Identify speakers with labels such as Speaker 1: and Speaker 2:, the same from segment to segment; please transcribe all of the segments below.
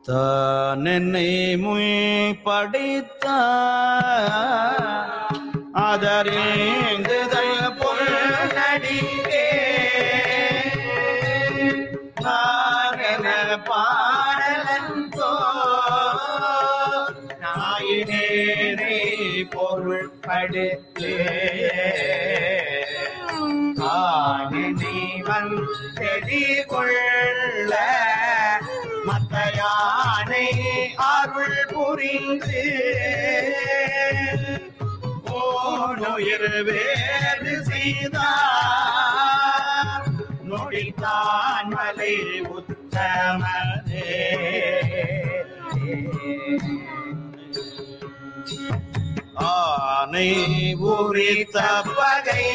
Speaker 1: தான் என்னை முய் படித்த அதறிந்துதல் பொருளடிக்கே நாரண பாடலந்தோ நாயினேனை பொருள் படுத்தே ஆனினை வந்தெடி கொள்ள மத்த யானை அருள் புரிந்து ஓனுயிர் வேறு செய்தார் நொடித்தான் மலை உத்தமதே ஆனை உரித்த பகை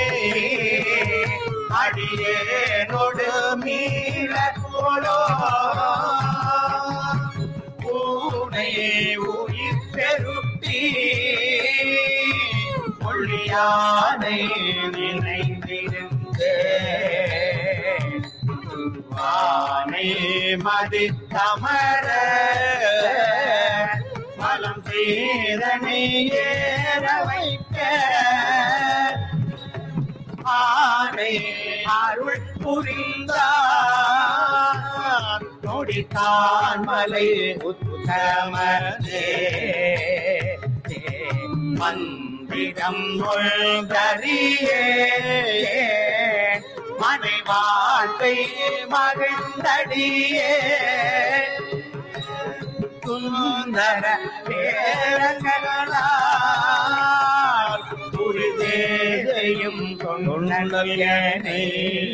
Speaker 1: அடியே நொடு மீள போலோ பூனை உயிர் பெருட்டி ஒளியானை நினைந்திருந்தே ஆனை மதி தமர மலம் சீதனை ஏற வைக்க ஆனை அருள் புரிந்தார் நொடித்தான் மலை உத்தமதே மந்திரம் ஒழ்கரியே மனை வாழ்க்கை மகிழ்ந்தடியே சுந்தர பேரங்களால் புரிதேயும் கொண்டல்யனே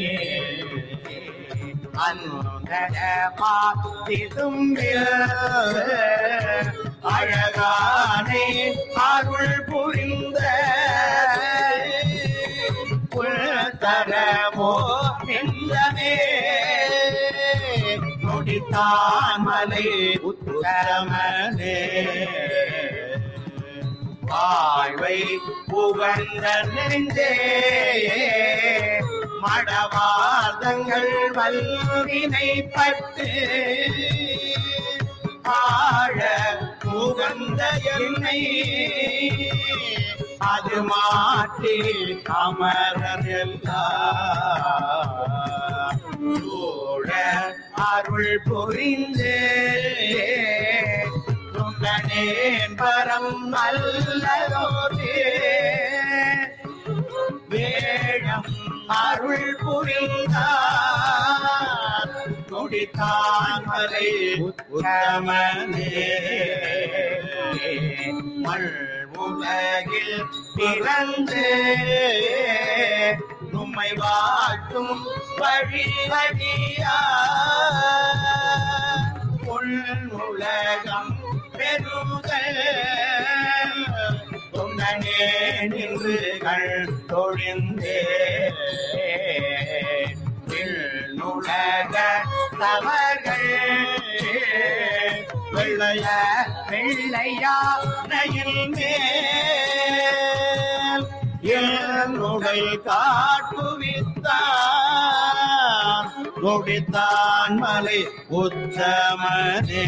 Speaker 1: அந்தர பாத்திதும் அழகானே அருள் புரிந்த புல்தரமோ நின்றமே நொடித்தான் மலை உத்தமனே வாழ்வை புகழ்ந்த நெஞ்சே மடவாதங்கள் வல்வினைப்பட்டு ஆழ புகழ்ந்த என்னை அது மாற்றி அமரரெல்லாம் சூழ அருள் புரிந்து துங்கனேன் பரம் நல்லதோரே வேழம் அருள் புரிந்தார் நொடித்தாமரை உத்தமனே மல் உலகில் பிறந்து உம்மை வாட்டும் வழி வழியா உலகம் பெருகல் துங்கனே நின்று கள் தொழிந்தே நுலக தவர்கள் வெள்ளைய வெள்ளையா நயில் மேல் என்னுடை காட்டுவித்தான் நொடித்தான் மலை உத்தமனே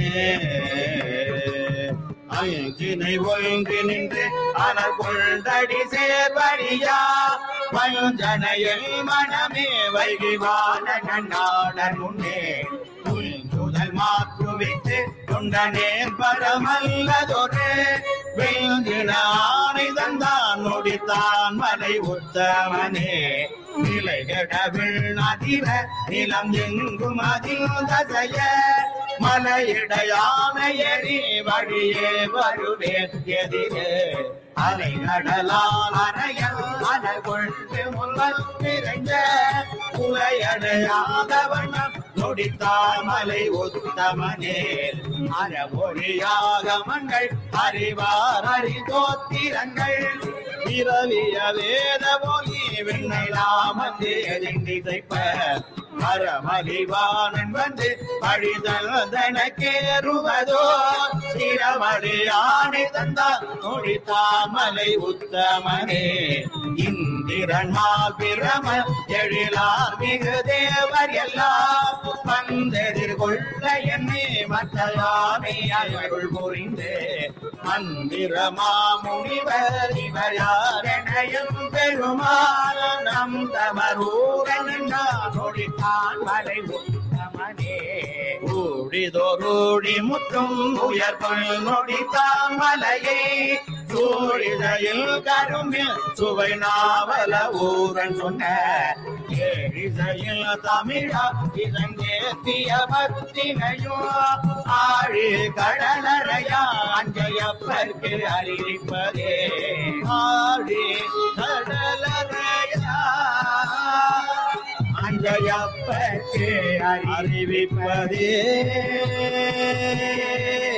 Speaker 1: ஐந்தினை ஒழுங்கி நின்று அனல் கொண்டடி சேர்வழியா வஞ்சனையில் மனமே வைகிவான கண்ணாடர் முன்னே புல்சுதல் மாற்றுவித்து கொண்டனே பரமல்லதொரு வேந்தின ஆணை தந்தான் நொடித்தான் மலை உத்தமனே நிலைகடவில் அதிர நிலம் எங்கும் அதில் தசைய மலையிடையான எரி வழியே வருவேன் எதிரே அலை கடலால் அறையல் அனல் கொண்டு முன்னல் நிறைந்த உலையடையாத வண்ணம் நொடித்தாமலை உத்தமனே அறமொழியாக மங்கள் அறிவார் அறிதோத்திரங்கள் இரவிய வேத போலி விண்ணைலாமந்தே திசைப்ப மரமறிவானன் வந்து பழிதல் தனக்கேறுவதோ சிரமடியானை தந்தார் நொடித்தாமலை உத்தமனே இந்திரன்மால் பிரம எழிலார் மிகு தேவர் எல்லாம் வந்தெதிர்கொள்ள என்னை மற்ற மாதலாமே அருள் புரிந்து மந்திரமா முனிவர் இவர் யாரணையும் பெருமாள் நம் தமரூரன் நொடித்தான் மலை உத்தமனே ஊழிதோரூழி முற்றும் உயர்பல் நொடித்தான் மலையை சூழிதையில் கரும்பில் சுவை நாவல ஊரன் சொன்ன ஏழிசையில் தமிழா இதங்கேத்திய பக்தினையும் ஆழி கடலறையா அஞ்சையப்பற்கு அறிவிப்பதே ஆழி கடலறையா அஞ்சையப்பற்கு அறிவிப்பதே